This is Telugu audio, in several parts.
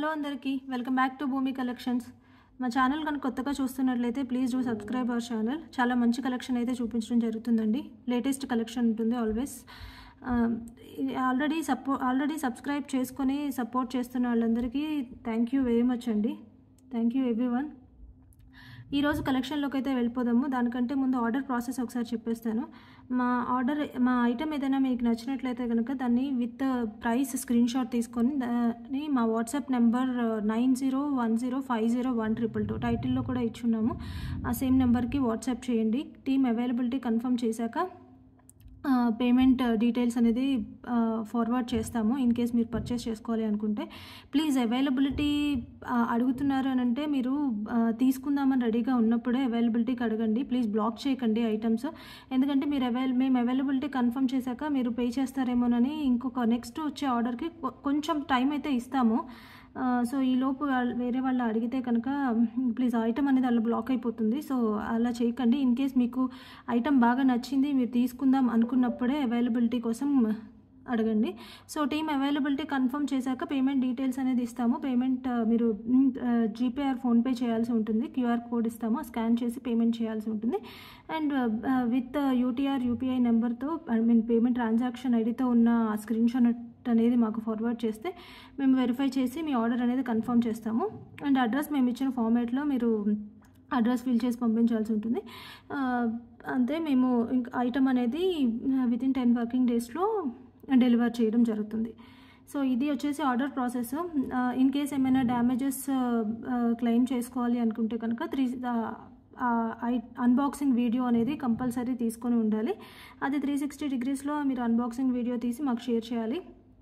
హలో అందరికీ welcome back to Bhoomi collections మా ఛానల్ కనుక కొత్తగా చూస్తున్నట్లయితే please do subscribe our channel చాలా మంచి కలెక్షన్ అయితే చూపించడం జరుగుతుందండి లేటెస్ట్ కలెక్షన్ ఉంటుంది ఆల్వేస్ ఆల్రెడీ సపో ఆల్రెడీ సబ్స్క్రైబ్ చేసుకొని సపోర్ట్ చేస్తున్న వాళ్ళందరికీ థ్యాంక్ యూ వెరీ మచ్ అండి థ్యాంక్ యూ ఎవ్రీ వన్ ఈరోజు కలెక్షన్లోకి అయితే వెళ్ళిపోదాము దానికంటే ముందు ఆర్డర్ ప్రాసెస్ ఒకసారి చెప్పేస్తాను మా ఆర్డర్ మా ఐటమ్ ఏదైనా మీకు నచ్చినట్లయితే కనుక దాన్ని విత్ ప్రైస్ స్క్రీన్ షాట్ తీసుకొని దాన్ని మా WhatsApp number nine zero one zero five zero one triple two టైటిల్లో కూడా ఇచ్చున్నాము ఆ సేమ్ నెంబర్కి వాట్సాప్ చేయండి టీమ్ అవైలబిలిటీ కన్ఫర్మ్ చేశాక పేమెంట్ డీటెయిల్స్ అనేది ఫార్వర్డ్ చేస్తాము ఇన్ కేస్ మీరు పర్చేస్ చేసుకోవాలి అనుకుంటే ప్లీజ్ అవైలబిలిటీ అడుగుతున్నారు అని అంటే మీరు తీసుకుందామని రెడీగా ఉన్నప్పుడే అవైలబిలిటీకి అడగండి ప్లీజ్ బ్లాక్ చేయకండి ఐటమ్స్ ఎందుకంటే మీరు అవైల్ మేము అవైలబిలిటీ కన్ఫర్మ్ చేశాక మీరు పే చేస్తారేమోనని ఇంకొక నెక్స్ట్ వచ్చే ఆర్డర్కి కొంచెం టైం అయితే ఇస్తాము సో ఈ లోపు వేరే వాళ్ళు అడిగితే కనుక ప్లీజ్ ఐటమ్ అనేది అలా బ్లాక్ అయిపోతుంది సో అలా చేయకండి ఇన్ కేస్ మీకు ఐటమ్ బాగా నచ్చింది మీరు తీసుకుందాం అనుకున్నప్పుడే అవైలబిలిటీ కోసం అడగండి సో టీమ్ అవైలబిలిటీ కన్ఫర్మ్ చేశాక పేమెంట్ డీటెయిల్స్ అనేది ఇస్తాము పేమెంట్ మీరు జీపే ఆర్ ఫోన్పే చేయాల్సి ఉంటుంది క్యూఆర్ కోడ్ ఇస్తాము స్కాన్ చేసి పేమెంట్ చేయాల్సి ఉంటుంది అండ్ విత్ యూటీఆర్ యూపీఐ నెంబర్తో ఐ మీన్ పేమెంట్ ట్రాన్సాక్షన్ ఐడితో ఉన్న స్క్రీన్ షాట్ అనేది మాకు ఫార్వర్డ్ చేస్తే మేము వెరిఫై చేసి మీ ఆర్డర్ అనేది కన్ఫర్మ్ చేస్తాము అండ్ అడ్రస్ మేము ఇచ్చిన ఫార్మేట్లో మీరు అడ్రస్ ఫిల్ చేసి పంపించాల్సి ఉంటుంది అంతే మేము ఇంక ఐటమ్ అనేది విత్ ఇన్ టెన్ వర్కింగ్ డేస్లో డెలివర్ చేయడం జరుగుతుంది సో ఇది వచ్చేసి ఆర్డర్ ప్రాసెస్ ఇన్ కేస్ ఏమైనా డ్యామేజెస్ క్లెయిమ్ చేసుకోవాలి అనుకుంటే కనుక త్రీ అన్బాక్సింగ్ వీడియో అనేది కంపల్సరీ తీసుకొని ఉండాలి అది త్రీ సిక్స్టీ డిగ్రీస్లో మీరు అన్బాక్సింగ్ వీడియో తీసి మాకు షేర్ చేయాలి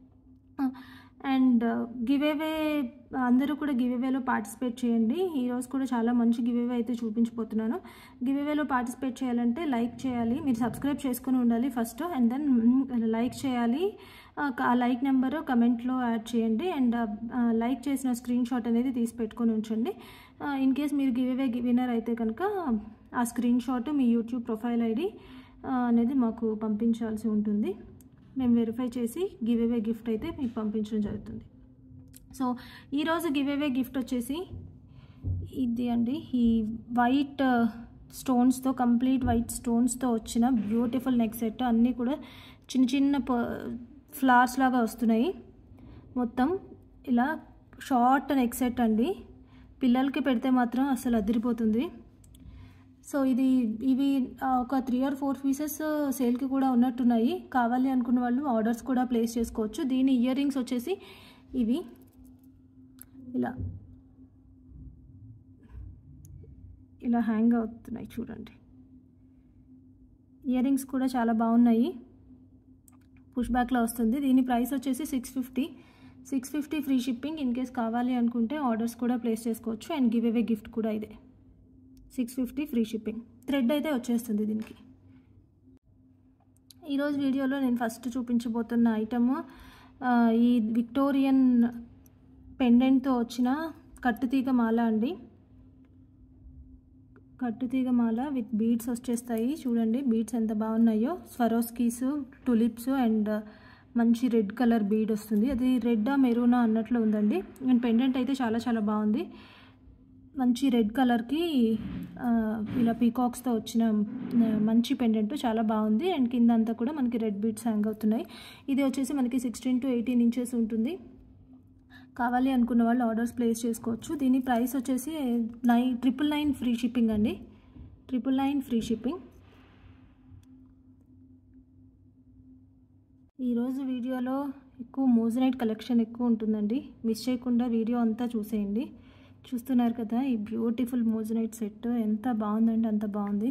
అండ్ గివేవే అందరూ కూడా గివేవేలో పార్టిసిపేట్ చేయండి ఈరోజు కూడా చాలా మంచి గివేవే అయితే చూపించిపోతున్నాను గివేవేలో పార్టిసిపేట్ చేయాలంటే లైక్ చేయాలి మీరు సబ్స్క్రైబ్ చేసుకుని ఉండాలి ఫస్ట్ అండ్ దెన్ లైక్ చేయాలి ఆ లైక్ నెంబరు కమెంట్లో యాడ్ చేయండి అండ్ లైక్ చేసిన స్క్రీన్ షాట్ అనేది తీసి పెట్టుకొని ఉంచండి ఇన్ కేస్ మీరు గివేవే విన్నర్ అయితే కనుక ఆ స్క్రీన్ షాట్ మీ యూట్యూబ్ ప్రొఫైల్ ఐడి అనేది మాకు పంపించాల్సి ఉంటుంది మేము వెరిఫై చేసి గివ్ అవే గిఫ్ట్ అయితే మీకు పంపించడం జరుగుతుంది సో ఈరోజు గివ్ అవే గిఫ్ట్ వచ్చేసి ఇది అండి ఈ వైట్ స్టోన్స్తో కంప్లీట్ వైట్ స్టోన్స్తో వచ్చిన బ్యూటిఫుల్ నెక్ సెట్ అన్నీ కూడా చిన్న చిన్న ఫ్లవర్స్ లాగా వస్తున్నాయి మొత్తం ఇలా షార్ట్ నెక్ సెట్ అండి పిల్లలకి పెడితే మాత్రం అసలు అదిరిపోతుంది సో ఇది ఇవి ఒక త్రీ ఆర్ ఫోర్ పీసెస్ సేల్కి కూడా ఉన్నట్టున్నాయి కావాలి అనుకున్న వాళ్ళు ఆర్డర్స్ కూడా ప్లేస్ చేసుకోవచ్చు దీని ఇయర్ రింగ్స్ వచ్చేసి ఇవి ఇలా ఇలా హ్యాంగ్ అవుతున్నాయి చూడండి ఇయర్ రింగ్స్ కూడా చాలా బాగున్నాయి పుష్ బ్యాక్లో వస్తుంది దీని ప్రైస్ వచ్చేసి six fifty six fifty free shipping in case కావాలి అనుకుంటే ఆర్డర్స్ కూడా ప్లేస్ చేసుకోవచ్చు అండ్ గివ్ అవే గిఫ్ట్ కూడా ఇదే six fifty free shipping thread అయితే వచ్చేస్తుంది దీనికి ఈరోజు వీడియోలో నేను ఫస్ట్ చూపించబోతున్న ఐటమ్ ఈ విక్టోరియన్ పెండెంట్తో వచ్చిన కట్టుతీగ మాల అండి కట్టుతీగ మాల విత్ బీడ్స్ వచ్చేస్తాయి చూడండి బీడ్స్ ఎంత బాగున్నాయో స్వరోస్కీస్ టులిప్స్ అండ్ మంచి రెడ్ కలర్ బీడ్ వస్తుంది అది రెడ్డా మెరూనా అన్నట్లు ఉందండి అండ్ పెండెంట్ అయితే చాలా చాలా బాగుంది మంచి రెడ్ కలర్కి ఇలా పీకాక్స్తో వచ్చిన మంచి పెండెంట్ చాలా బాగుంది అండ్ కింద అంతా కూడా మనకి రెడ్ బీట్స్ హ్యాంగ్ అవుతున్నాయి ఇది వచ్చేసి మనకి సిక్స్టీన్ టు ఎయిటీన్ ఇంచెస్ ఉంటుంది కావాలి అనుకున్న వాళ్ళు ఆర్డర్స్ ప్లేస్ చేసుకోవచ్చు దీని ప్రైస్ వచ్చేసి nine triple nine free shipping అండి ట్రిపుల్ నైన్ ఫ్రీ షిప్పింగ్ ఈరోజు వీడియోలో ఎక్కువ మోజనైట్ కలెక్షన్ ఎక్కువ ఉంటుందండి మిస్ చేయకుండా వీడియో అంతా చూసేయండి చూస్తున్నారు కదా ఈ బ్యూటిఫుల్ మోజనైట్ సెట్ ఎంత బాగుందంటే అంత బాగుంది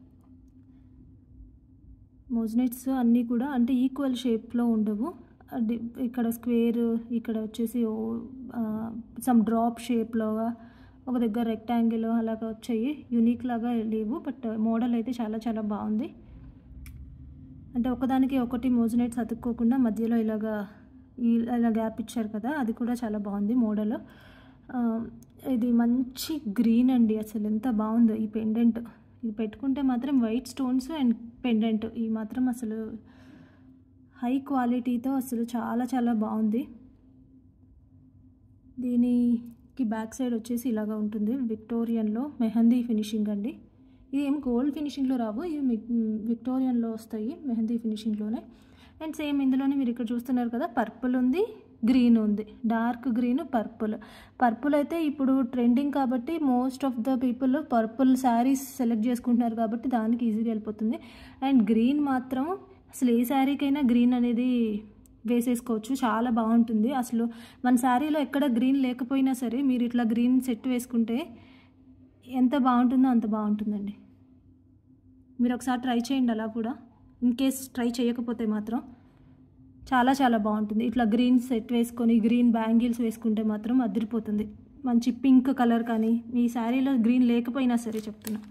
మోజనైట్స్ అన్నీ కూడా అంటే ఈక్వల్ షేప్లో ఉండవు ఇక్కడ స్క్వేర్ ఇక్కడ వచ్చేసి సమ్ డ్రాప్ షేప్లోగా ఒక దగ్గర రెక్టాంగిల్ అలాగా వచ్చాయి యూనిక్ లాగా లేవు బట్ మోడల్ అయితే చాలా చాలా బాగుంది అంటే ఒకదానికి ఒకటి మోజనైట్స్ అతుక్కోకుండా మధ్యలో ఇలాగా ఇలా గ్యాప్ ఇచ్చారు కదా అది కూడా చాలా బాగుంది మోడల్ ఇది మంచి గ్రీన్ అండి అసలు ఎంత బాగుందో ఈ పెండెంట్ ఇది పెట్టుకుంటే మాత్రం వైట్ స్టోన్స్ అండ్ పెండెంట్ ఈ మాత్రం అసలు హై క్వాలిటీతో అసలు చాలా చాలా బాగుంది దీనికి బ్యాక్ సైడ్ వచ్చేసి ఇలాగా ఉంటుంది విక్టోరియన్లో మెహందీ ఫినిషింగ్ అండి ఇది ఏం గోల్డ్ ఫినిషింగ్లో రావు ఇవి మి- విక్టోరియన్లో వస్తాయి మెహందీ ఫినిషింగ్లోనే అండ్ సేమ్ ఇందులోనే మీరు ఇక్కడ చూస్తున్నారు కదా పర్పుల్ ఉంది గ్రీన్ ఉంది డార్క్ గ్రీన్ పర్పుల్ పర్పుల్ అయితే ఇప్పుడు ట్రెండింగ్ కాబట్టి most of the people purple saris select చేసుకుంటున్నారు కాబట్టి దానికి ఈజీగా వెళ్ళిపోతుంది అండ్ గ్రీన్ మాత్రం అసలు ఏ శారీకైనా గ్రీన్ అనేది వేసేసుకోవచ్చు చాలా బాగుంటుంది అసలు మన శారీలో ఎక్కడ గ్రీన్ లేకపోయినా సరే మీరు ఇట్లా గ్రీన్ సెట్ వేసుకుంటే ఎంత బాగుంటుందో అంత బాగుంటుందండి మీరు ఒకసారి ట్రై చేయండి అలా కూడా ఇన్ కేస్ ట్రై చేయకపోతే మాత్రం చాలా చాలా బాగుంటుంది ఇట్లా గ్రీన్ సెట్ వేసుకొని గ్రీన్ బ్యాంగిల్స్ వేసుకుంటే మాత్రం అదిరిపోతుంది మంచి పింక్ కలర్ కానీ మీ శారీలో గ్రీన్ లేకపోయినా సరే చెప్తున్నా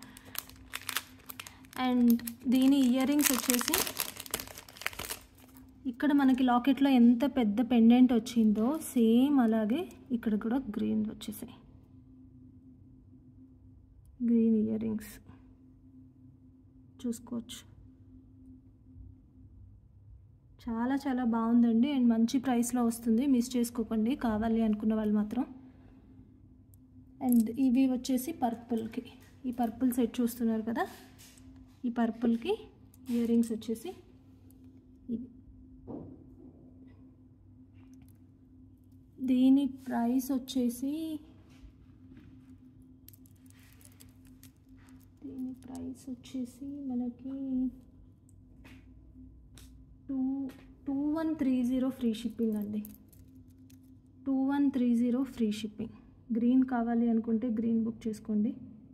అండ్ దీని ఇయర్ రింగ్స్ వచ్చేసి ఇక్కడ మనకి లాకెట్లో ఎంత పెద్ద పెండెంట్ వచ్చిందో సేమ్ అలాగే ఇక్కడ కూడా గ్రీన్ వచ్చేసాయి గ్రీన్ ఇయర్ రింగ్స్ చూసుకోవచ్చు చాలా చాలా బాగుందండి అండ్ మంచి ప్రైస్లో వస్తుంది మిస్ చేసుకోకండి కావాలి అనుకున్న వాళ్ళు మాత్రం అండ్ ఇవి వచ్చేసి పర్పుల్కి ఈ పర్పుల్ సెట్ చూస్తున్నారు కదా ఈ పర్పుల్కి ఇయర్ రింగ్స్ వచ్చేసి ఇవి దీని ప్రైస్ వచ్చేసి దీని ప్రైస్ వచ్చేసి మనకి two two one three zero free shipping అండి two one three zero free shipping green కావాలి అనుకుంటే గ్రీన్ బుక్ చేసుకోండి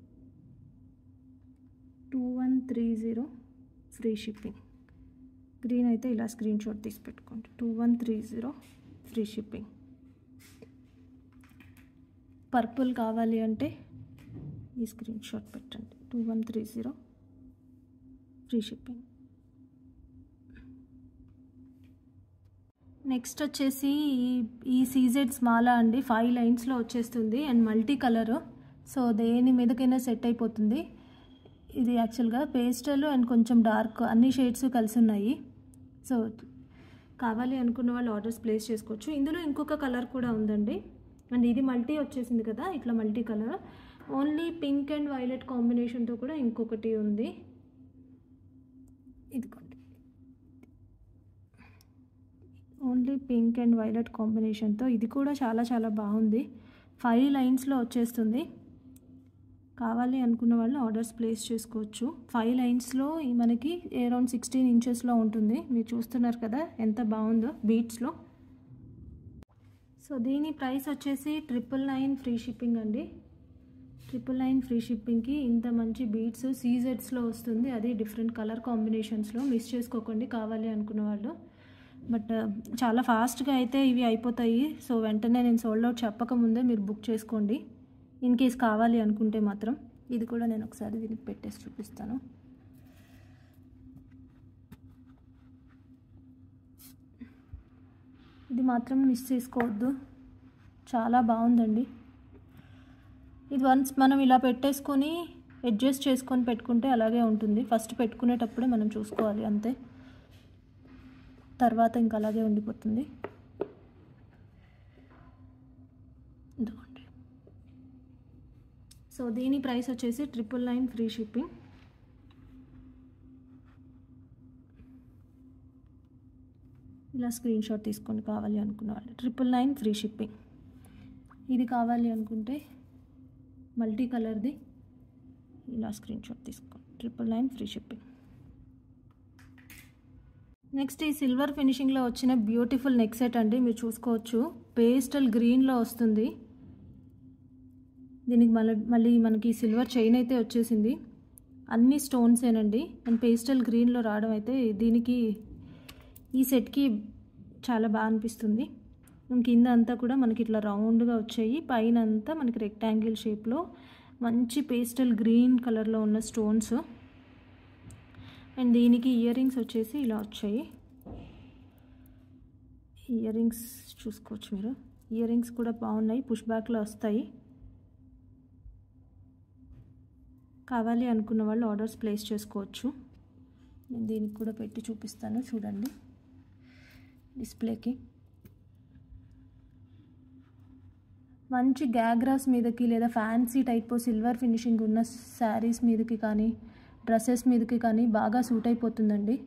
two one three zero free shipping green అయితే ఇలా స్క్రీన్ షాట్ తీసి పెట్టుకోండి two one three zero free shipping purple కావాలి అంటే ఈ స్క్రీన్ షాట్ పెట్టండి two one three zero free shipping next వచ్చేసి ఈ- ఈ సీజెడ్స్ మాల అండి ఫైవ్ లైన్స్లో వచ్చేస్తుంది అండ్ మల్టీ కలర్ సో దేని మీదకైనా సెట్ అయిపోతుంది ఇది యాక్చువల్గా పేస్టల్ అండ్ కొంచెం డార్క్ అన్ని షేడ్స్ కలిసి ఉన్నాయి సో కావాలి అనుకున్న వాళ్ళు ఆర్డర్స్ ప్లేస్ చేసుకోవచ్చు ఇందులో ఇంకొక కలర్ కూడా ఉందండి అండ్ ఇది మల్టీ వచ్చేసింది కదా ఇట్లా multi colour only pink and violet కాంబినేషన్తో కూడా ఇంకొకటి ఉంది ఇదిగోండి ఓన్లీ పింక్ అండ్ వైలెట్ కాంబినేషన్తో ఇది కూడా చాలా చాలా బాగుంది ఫైవ్ లైన్స్లో వచ్చేస్తుంది కావాలి అనుకున్న వాళ్ళు ఆర్డర్స్ ప్లేస్ చేసుకోవచ్చు ఫైవ్ లైన్స్లో ఈ మనకి అరౌండ్ సిక్స్టీన్ ఇంచెస్లో ఉంటుంది మీరు చూస్తున్నారు కదా ఎంత బాగుందో బీట్స్లో సో దీని ప్రైస్ వచ్చేసి ట్రిపుల్ నైన్ ఫ్రీ షిప్పింగ్ అండి ట్రిపుల్ నైన్ ఫ్రీ షిప్పింగ్కి ఇంత మంచి బీట్స్ సీజెడ్స్లో వస్తుంది అది డిఫరెంట్ కలర్ కాంబినేషన్స్లో మిస్ చేసుకోకండి కావాలి అనుకున్న వాళ్ళు బట్ చాలా ఫాస్ట్గా అయితే ఇవి అయిపోతాయి సో వెంటనే నేను సోల్డ్ అవుట్ చెప్పకముందే మీరు బుక్ చేసుకోండి ఇన్ కేస్ కావాలి అనుకుంటే మాత్రం ఇది కూడా నేను ఒకసారి దీనికి పెట్టేసి చూపిస్తాను ఇది మాత్రం మిస్ చేసుకోవద్దు చాలా బాగుందండి ఇది వన్స్ మనం ఇలా పెట్టేసుకొని అడ్జస్ట్ చేసుకొని పెట్టుకుంటే అలాగే ఉంటుంది ఫస్ట్ పెట్టుకునేటప్పుడే మనం చూసుకోవాలి అంతే తర్వాత ఇంకా అలాగే ఉండిపోతుంది ఇదిగోండి సో దీని ప్రైస్ వచ్చేసి ట్రిపుల్ నైన్ ఫ్రీ షిప్పింగ్ ఇలా స్క్రీన్ షాట్ తీసుకొని కావాలి అనుకున్న వాళ్ళు ట్రిపుల్ నైన్ ఫ్రీ షిప్పింగ్ ఇది కావాలి అనుకుంటే మల్టీ కలర్ది ఇలా స్క్రీన్ షాట్ తీసుకోండి triple nine free shipping next ఈ సిల్వర్ ఫినిషింగ్లో వచ్చిన బ్యూటిఫుల్ నెక్ సెట్ అండి మీరు చూసుకోవచ్చు పేస్టల్ గ్రీన్లో వస్తుంది దీనికి మళ్ళీ మళ్ళీ మనకి సిల్వర్ చైన్ అయితే వచ్చేసింది అన్ని స్టోన్సేనండి అండ్ పేస్టల్ గ్రీన్లో రావడం అయితే దీనికి ఈ సెట్కి చాలా బాగా అనిపిస్తుంది కింద అంతా కూడా మనకి ఇట్లా రౌండ్గా వచ్చాయి పైన అంతా మనకి రెక్టాంగిల్ షేప్లో మంచి పేస్టల్ గ్రీన్ కలర్లో ఉన్న స్టోన్స్ అండ్ దీనికి ఇయర్ రింగ్స్ వచ్చేసి ఇలా వచ్చాయి ఇయర్ రింగ్స్ చూసుకోవచ్చు మీరు ఇయర్ రింగ్స్ కూడా బాగున్నాయి పుష్ బ్యాక్లో వస్తాయి కావాలి అనుకున్న వాళ్ళు ఆర్డర్స్ ప్లేస్ చేసుకోవచ్చు నేను దీనికి కూడా పెట్టి చూపిస్తాను చూడండి డిస్ప్లేకి మంచి గ్యాగ్రాస్ మీదకి లేదా ఫ్యాన్సీ టైప్ సిల్వర్ ఫినిషింగ్ ఉన్న శారీస్ మీదకి కానీ డ్రెస్సెస్ మీదకి కానీ బాగా సూట్ అయిపోతుందండి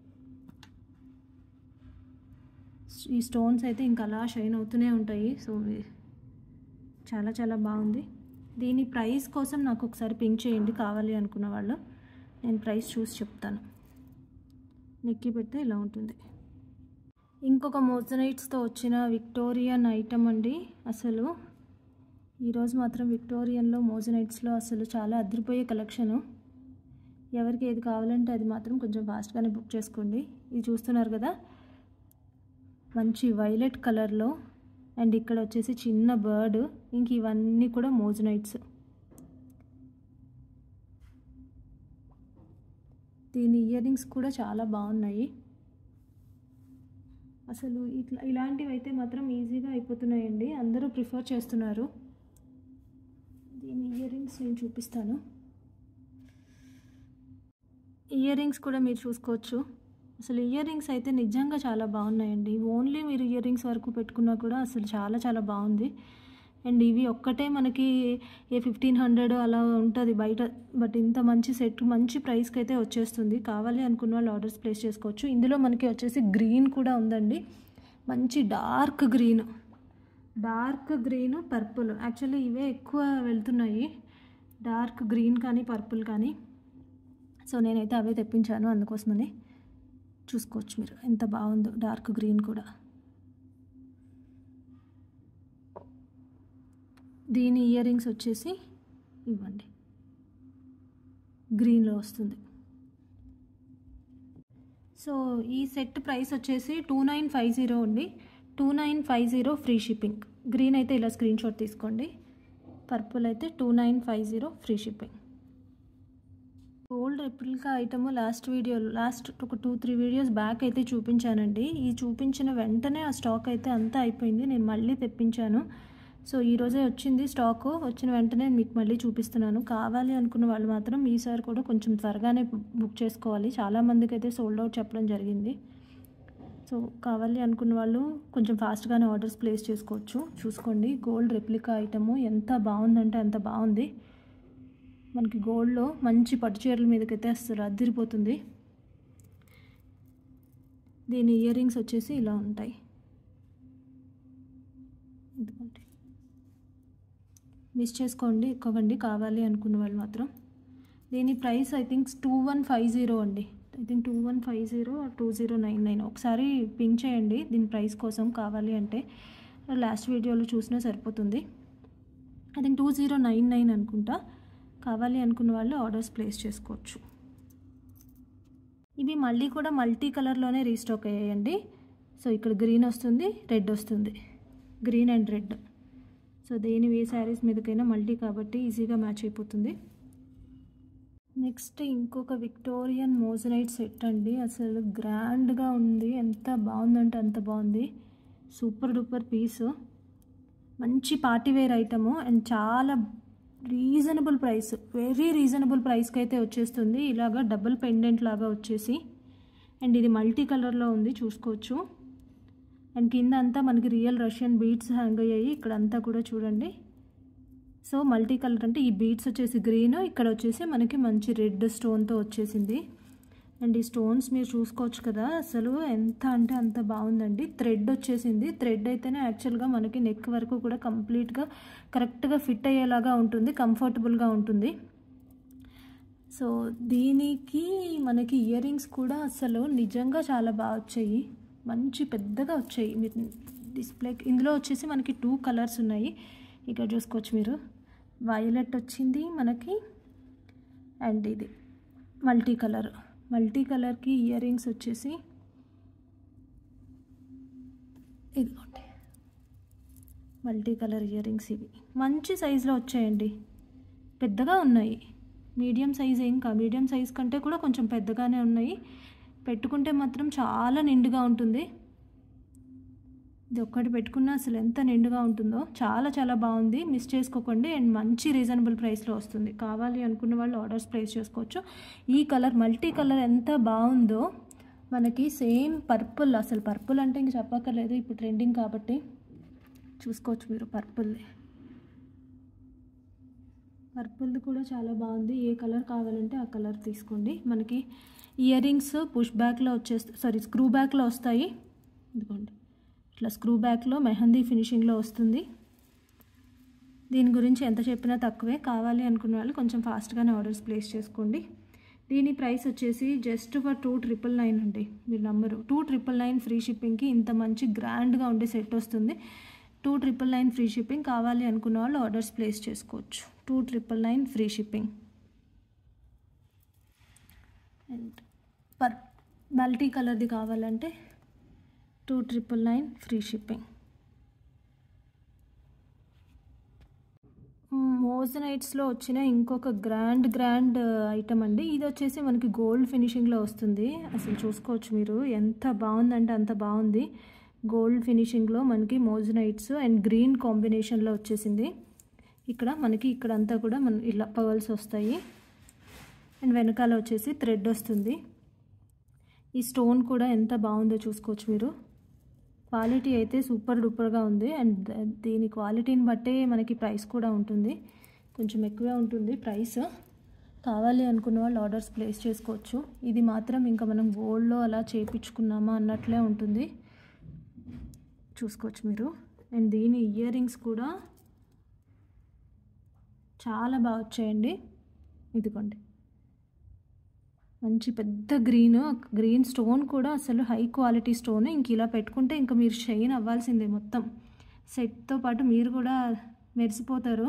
ఈ స్టోన్స్ అయితే ఇంకా అలా షైన్ అవుతూనే ఉంటాయి సో చాలా చాలా బాగుంది దీని ప్రైస్ కోసం నాకు ఒకసారి పింక్ చేయండి కావాలి అనుకున్న వాళ్ళు నేను ప్రైస్ చూసి చెప్తాను నెక్కి పెడితే ఇలా ఉంటుంది ఇంకొక మోజనైట్స్తో వచ్చిన విక్టోరియన్ ఐటమ్ అండి అసలు ఈరోజు మాత్రం విక్టోరియన్లో మోజనైట్స్లో అసలు చాలా అదిరిపోయే కలెక్షను ఎవరికి ఏది కావాలంటే అది మాత్రం కొంచెం ఫాస్ట్గానే బుక్ చేసుకోండి ఇది చూస్తున్నారు కదా మంచి వైలెట్ కలర్లో అండ్ ఇక్కడ వచ్చేసి చిన్న బర్డ్ ఇంక ఇవన్నీ కూడా మోజనైట్స్ దీని ఇయర్ రింగ్స్ కూడా చాలా బాగున్నాయి అసలు ఇట్లా ఇలాంటివి అయితే మాత్రం ఈజీగా అయిపోతున్నాయండి అందరూ ప్రిఫర్ చేస్తున్నారు దీని ఇయర్ రింగ్స్ నేను చూపిస్తాను ఇయర్ రింగ్స్ కూడా మీరు చూసుకోవచ్చు అసలు ఇయర్ రింగ్స్ అయితే నిజంగా చాలా బాగున్నాయండి ఓన్లీ మీరు ఇయర్ రింగ్స్ వరకు పెట్టుకున్నా కూడా అసలు చాలా చాలా బాగుంది అండ్ ఇవి ఒక్కటే మనకి ఏ ఫిఫ్టీన్ హండ్రెడ్ అలా ఉంటుంది బయట బట్ ఇంత మంచి సెట్ మంచి ప్రైస్కి అయితే వచ్చేస్తుంది కావాలి అనుకున్న వాళ్ళు ఆర్డర్స్ ప్లేస్ చేసుకోవచ్చు ఇందులో మనకి వచ్చేసి గ్రీన్ కూడా ఉందండి మంచి dark green dark green purple actually ఇవే ఎక్కువ వెళ్తున్నాయి డార్క్ గ్రీన్ కానీ పర్పుల్ కానీ సో నేనైతే అవే తెప్పించాను అందుకోసమని చూసుకోవచ్చు మీరు ఎంత బాగుందో డార్క్ గ్రీన్ కూడా దీని ఇయర్ రింగ్స్ వచ్చేసి ఇవ్వండి గ్రీన్లో వస్తుంది సో ఈ సెట్ ప్రైస్ వచ్చేసి టూ నైన్ ఫైవ్ జీరో అండి two nine five zero free shipping green అయితే ఇలా స్క్రీన్ షాట్ తీసుకోండి పర్పుల్ అయితే two nine five zero free shipping gold replica item last video last ఒక టూ త్రీ వీడియోస్ బ్యాక్ అయితే చూపించానండి ఈ చూపించిన వెంటనే ఆ స్టాక్ అయితే అంతా అయిపోయింది నేను మళ్ళీ తెప్పించాను సో ఈరోజే వచ్చింది స్టాక్ వచ్చిన వెంటనే మీకు మళ్ళీ చూపిస్తున్నాను కావాలి అనుకున్న వాళ్ళు మాత్రం ఈసారి కూడా కొంచెం త్వరగానే బుక్ చేసుకోవాలి చాలామందికి అయితే సోల్డ్ అవుట్ చెప్పడం జరిగింది సో కావాలి అనుకున్న వాళ్ళు కొంచెం ఫాస్ట్గానే ఆర్డర్స్ ప్లేస్ చేసుకోవచ్చు చూసుకోండి గోల్డ్ రెప్లికా ఐటము ఎంత బాగుందంటే అంత బాగుంది మనకి గోల్డ్లో మంచి పట్టు చీరల మీదకైతే అసలు అదిరిపోతుంది దీని ఇయర్ రింగ్స్ వచ్చేసి ఇలా ఉంటాయి ఇదిగోండి మిస్ చేసుకోండి ఎక్కువండి కావాలి అనుకున్న వాళ్ళు మాత్రం దీని price I think two one five zero అండి I think two one five zero two zero nine nine ఒకసారి పింక్ చేయండి దీని ప్రైస్ కోసం కావాలి అంటే లాస్ట్ వీడియోలో చూసినా సరిపోతుంది I think two zero nine nine అనుకుంటా కావాలి అనుకున్న వాళ్ళు ఆర్డర్స్ ప్లేస్ చేసుకోవచ్చు ఇవి మళ్ళీ కూడా మల్టీ కలర్లోనే రీస్టాక్ అయ్యాయండి సో ఇక్కడ గ్రీన్ వస్తుంది రెడ్ వస్తుంది గ్రీన్ అండ్ రెడ్ సో దేని ఏ శారీస్ మీదకైనా మల్టీ కాబట్టి ఈజీగా మ్యాచ్ అయిపోతుంది నెక్స్ట్ ఇంకొక విక్టోరియన్ మోజనైట్ సెట్ అండి అసలు గ్రాండ్గా ఉంది ఎంత బాగుందంటే అంత బాగుంది సూపర్ డూపర్ పీస్ మంచి పార్టీవేర్ ఐటము అండ్ చాలా రీజనబుల్ ప్రైస్ వెరీ రీజనబుల్ ప్రైస్కి అయితే వచ్చేస్తుంది ఇలాగా డబుల్ పెండెంట్ లాగా వచ్చేసి అండ్ ఇది మల్టీ కలర్లో ఉంది చూసుకోవచ్చు అండ్ కింద అంతా మనకి రియల్ రష్యన్ బీడ్స్ హ్యాంగ్ అయ్యాయి ఇక్కడ అంతా కూడా చూడండి సో మల్టీ కలర్ అంటే ఈ బీడ్స్ వచ్చేసి గ్రీన్ ఇక్కడ వచ్చేసి మనకి మంచి రెడ్ స్టోన్తో వచ్చేసింది అండ్ ఈ స్టోన్స్ మీరు చూసుకోవచ్చు కదా అసలు ఎంత అంటే అంత బాగుందండి థ్రెడ్ వచ్చేసింది థ్రెడ్ అయితేనే యాక్చువల్గా మనకి నెక్ వరకు కూడా కంప్లీట్గా కరెక్ట్గా ఫిట్ అయ్యేలాగా ఉంటుంది కంఫర్టబుల్గా ఉంటుంది సో దీనికి మనకి ఇయర్ రింగ్స్ కూడా అసలు నిజంగా చాలా బాగా వచ్చాయి మంచి పెద్దగా వచ్చాయి మీరు డిస్ప్లే ఇందులో వచ్చేసి మనకి టూ కలర్స్ ఉన్నాయి ఇక్కడ చూసుకోవచ్చు మీరు వైలెట్ వచ్చింది మనకి అండ్ ఇది మల్టీ కలర్ మల్టీ కలర్కి ఇయర్ రింగ్స్ వచ్చేసి ఇదిగోండి మల్టీ కలర్ ఇయర్ రింగ్స్ ఇవి మంచి సైజులో వచ్చాయండి పెద్దగా ఉన్నాయి మీడియం సైజ్ ఏం కా మీడియం సైజ్ కంటే కూడా కొంచెం పెద్దగానే ఉన్నాయి పెట్టుకుంటే మాత్రం చాలా నిండుగా ఉంటుంది ఇది ఒక్కటి పెట్టుకున్నా అసలు ఎంత నిండుగా ఉంటుందో చాలా చాలా బాగుంది మిస్ చేసుకోకండి అండ్ మంచి రీజనబుల్ ప్రైస్లో వస్తుంది కావాలి అనుకున్న వాళ్ళు ఆర్డర్స్ ప్లేస్ చేసుకోవచ్చు ఈ కలర్ మల్టీ కలర్ ఎంత బాగుందో మనకి సేమ్ పర్పుల్ అసలు పర్పుల్ అంటే ఇంక చెప్పక్కర్లేదు ఇప్పుడు ట్రెండింగ్ కాబట్టి చూసుకోవచ్చు మీరు పర్పుల్ పర్పుల్ది కూడా చాలా బాగుంది ఏ కలర్ కావాలంటే ఆ కలర్ తీసుకోండి మనకి ఇయర్ రింగ్స్ పుష్ బ్యాక్లో వచ్చేస్తాయి సారీ స్క్రూ బ్యాక్లో వస్తాయి ఇదిగోండి ఇట్లా స్క్రూ బ్యాక్లో మెహందీ ఫినిషింగ్లో వస్తుంది దీని గురించి ఎంత చెప్పినా తక్కువే కావాలి అనుకున్న వాళ్ళు కొంచెం ఫాస్ట్గానే ఆర్డర్స్ ప్లేస్ చేసుకోండి దీని ప్రైస్ వచ్చేసి just for two triple nine అండి మీరు number two triple nine free షిప్పింగ్కి ఇంత మంచి గ్రాండ్గా ఉండే సెట్ వస్తుంది two triple nine free shipping కావాలి అనుకున్న వాళ్ళు ఆర్డర్స్ ప్లేస్ చేసుకోవచ్చు two triple nine free shipping and per multi కలర్ది కావాలంటే two triple nine free shipping మోజనైట్స్లో వచ్చిన ఇంకొక గ్రాండ్ గ్రాండ్ ఐటమ్ అండి ఇది వచ్చేసి మనకి గోల్డ్ ఫినిషింగ్లో వస్తుంది అసలు చూసుకోవచ్చు మీరు ఎంత బాగుందంటే అంత బాగుంది గోల్డ్ ఫినిషింగ్లో మనకి మోజనైట్స్ అండ్ గ్రీన్ కాంబినేషన్లో వచ్చేసింది ఇక్కడ మనకి ఇక్కడ అంతా కూడా మన ఇలా పర్ల్స్ వస్తాయి అండ్ వెనకాల వచ్చేసి థ్రెడ్ వస్తుంది ఈ స్టోన్ కూడా ఎంత బాగుందో చూసుకోవచ్చు మీరు క్వాలిటీ అయితే సూపర్ డూపర్గా ఉంది అండ్ దీని క్వాలిటీని బట్టే మనకి ప్రైస్ కూడా ఉంటుంది కొంచెం ఎక్కువే ఉంటుంది ప్రైస్ కావాలి అనుకున్న వాళ్ళు ఆర్డర్స్ ప్లేస్ చేసుకోవచ్చు ఇది మాత్రం ఇంకా మనం గోల్డ్లో అలా చేయించుకున్నామా అన్నట్లే ఉంటుంది చూసుకోవచ్చు మీరు అండ్ దీని ఇయర్ రింగ్స్ కూడా చాలా బాగా వచ్చాయండి ఇదిగోండి మంచి పెద్ద గ్రీన్ గ్రీన్ స్టోన్ కూడా అసలు హై క్వాలిటీ స్టోన్ ఇంక ఇలా పెట్టుకుంటే ఇంకా మీరు షైన్ అవ్వాల్సిందే మొత్తం సెట్తో పాటు మీరు కూడా మెరిసిపోతారు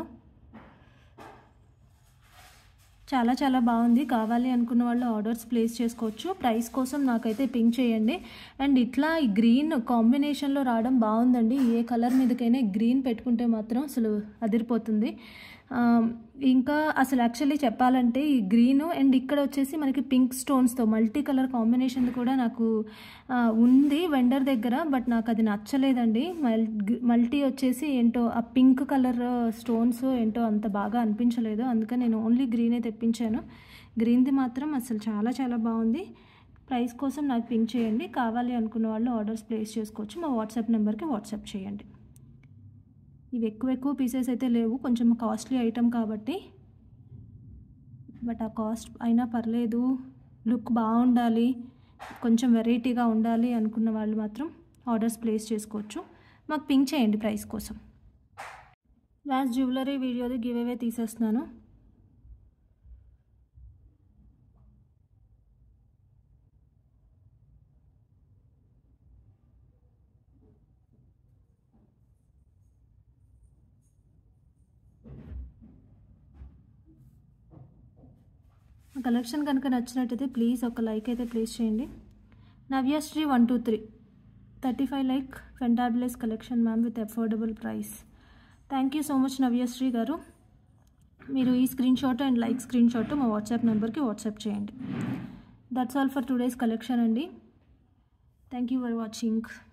చాలా చాలా బాగుంది కావాలి అనుకున్న వాళ్ళు ఆర్డర్స్ ప్లేస్ చేసుకోవచ్చు ప్రైస్ కోసం నాకైతే పింక్ చేయండి అండ్ ఇట్లా ఈ గ్రీన్ కాంబినేషన్లో రావడం బాగుందండి ఏ కలర్ మీదకైనా గ్రీన్ పెట్టుకుంటే మాత్రం అసలు అదిరిపోతుంది ఇంకా అసలు యాక్చువల్లీ చెప్పాలంటే ఈ గ్రీన్ అండ్ ఇక్కడ వచ్చేసి మనకి పింక్ స్టోన్స్తో మల్టీ కలర్ కాంబినేషన్ కూడా నాకు ఉంది వెండర్ దగ్గర బట్ నాకు అది నచ్చలేదండి మల్టీ వచ్చేసి ఏంటో ఆ పింక్ కలర్ స్టోన్స్ ఏంటో అంత బాగా అనిపించలేదు అందుకని నేను ఓన్లీ గ్రీనే తెప్పించాను గ్రీన్ది మాత్రం అసలు చాలా చాలా బాగుంది ప్రైస్ కోసం నాకు పింక్ చేయండి కావాలి అనుకున్న వాళ్ళు ఆర్డర్స్ ప్లేస్ చేసుకోవచ్చు మా వాట్సాప్ నెంబర్కి వాట్సాప్ చేయండి ఇవి ఎక్కువ ఎక్కువ పీసెస్ అయితే లేవు కొంచెం కాస్ట్లీ ఐటమ్ కాబట్టి బట్ ఆ కాస్ట్ అయినా పర్లేదు లుక్ బాగుండాలి కొంచెం వెరైటీగా ఉండాలి అనుకున్న వాళ్ళు మాత్రం ఆర్డర్స్ ప్లేస్ చేసుకోవచ్చు మాకు పింక్ చేయండి ప్రైస్ కోసం లాస్ట్ జ్యువెలరీ వీడియోది గివ్ అవే తీసేస్తున్నాను కలెక్షన్ కనుక నచ్చినట్టయితే ప్లీజ్ ఒక లైక్ అయితే ప్లేస్ చేయండి Navyasri one two three thirty five like fantabulous collection ma'am with affordable price thank you so much Navyasri గారు మీరు ఈ screen shot and like screen shot మా వాట్సాప్ నెంబర్కి వాట్సాప్ చేయండి that's all for today's collection అండి థ్యాంక్ యూ ఫర్ వాచింగ్